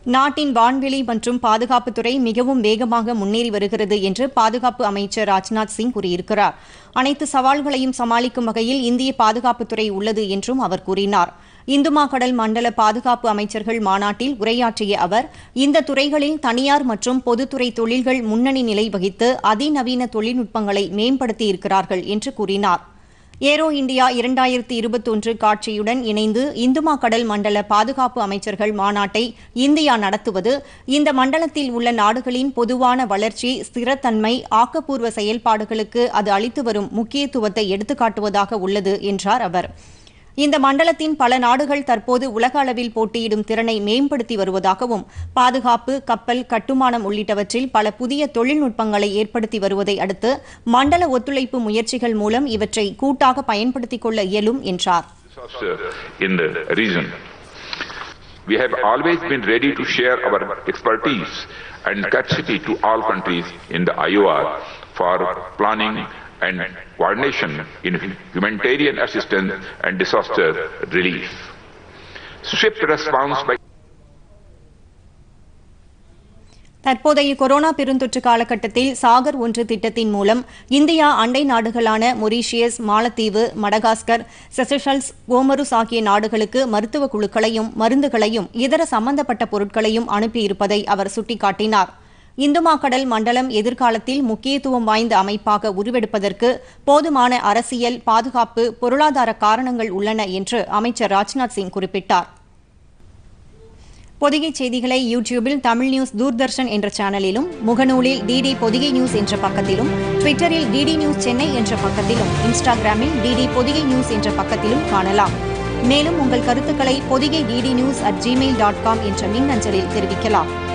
நாட்டின் வான்வெளி மற்றும் பாதுகாப்புத்துறை மிகவும் வேகமாக முன்னேறி வருகிறது என்று பாதுகாப்பு அமைச்சர் ராஜ்நாத் சிங் கூறியிருக்கிறார் அனைத்து சவால்களையும் சமாளிக்கும் வகையில் இந்திய பாதுகாப்புத்துறை உள்ளது என்றும் அவர் கூறினார் இந்துமா கடல் மண்டல பாதுகாப்பு அமைச்சர்கள் மாநாட்டில் உரையாற்றிய அவர் இந்த துறைகளில் தனியார் மற்றும் பொதுத்துறை தொழில்கள் முன்னணி நிலை வகித்து அதிநவீன தொழில்நுட்பங்களை மேம்படுத்தியிருக்கிறார்கள் என்று கூறினார் ஏரோ இந்தியா இரண்டாயிரத்தி இருபத்தொன்று காட்சியுடன் இணைந்து இந்துமா கடல் மண்டல பாதுகாப்பு அமைச்சர்கள் மாநாட்டை இந்தியா நடத்துவது இந்த மண்டலத்தில் உள்ள நாடுகளின் பொதுவான வளர்ச்சி ஸ்திரத்தன்மை ஆக்கப்பூர்வ செயல்பாடுகளுக்கு அது அளித்து வரும் முக்கியத்துவத்தை எடுத்துக்காட்டுவதாக உள்ளது என்றார் அவர் இந்த மண்டலத்தின் பல நாடுகள் தற்போது உலக அளவில் போட்டியிடும் திறனை மேம்படுத்தி வருவதாகவும் பாதுகாப்பு கப்பல் கட்டுமானம் உள்ளிட்டவற்றில் பல புதிய தொழில்நுட்பங்களை ஏற்படுத்தி வருவதை அடுத்து மண்டல ஒத்துழைப்பு முயற்சிகள் மூலம் இவற்றை கூட்டாக பயன்படுத்திக் கொள்ள இயலும் என்றார் in the region. We have always been ready to share our expertise and capacity to all countries in the IOR for planning and coordination in humanitarian assistance and disaster relief. Swift response by தற்போதைய corona பெருந்தொற்று காலகட்டத்தில் சாகர் ஒன்று திட்டத்தின் மூலம் India அண்டை நாடுகளான Mauritius மாலத்தீவு Madagascar செசஷல்ஸ் கோமருஸ் ஆகிய நாடுகளுக்கு மருத்துவ குழுக்களையும் மருந்துகளையும் இதர சம்பந்தப்பட்ட பொருட்களையும் அனுப்பியிருப்பதை அவர் சுட்டிக்காட்டினார் இந்துமா கடல் மண்டலம் எதிர்காலத்தில் முக்கியத்துவம் வாய்ந்த அமைப்பாக உருவெடுப்பதற்கு போதுமான அரசியல் பாதுகாப்பு பொருளாதார காரணங்கள் உள்ளன என்று அமைச்சர் ராஜ்நாத் சிங் குறிப்பிட்டார் பொதிகை செய்திகளை யூடியூபில் தமிழ் நியூஸ் தூர்தர்ஷன் என்ற சேனலிலும் முகநூலில் டிடி பொதிகை நியூஸ் என்ற பக்கத்திலும் ட்விட்டரில் டிடி நியூஸ் சென்னை என்ற பக்கத்திலும் இன்ஸ்டாகிராமில் டிடி பொதிகை நியூஸ் என்ற பக்கத்திலும் காணலாம் மேலும் உங்கள் கருத்துக்களை Pothigai DD news at gmail dot com என்ற மின்னஞ்சலில் தெரிவிக்கலாம்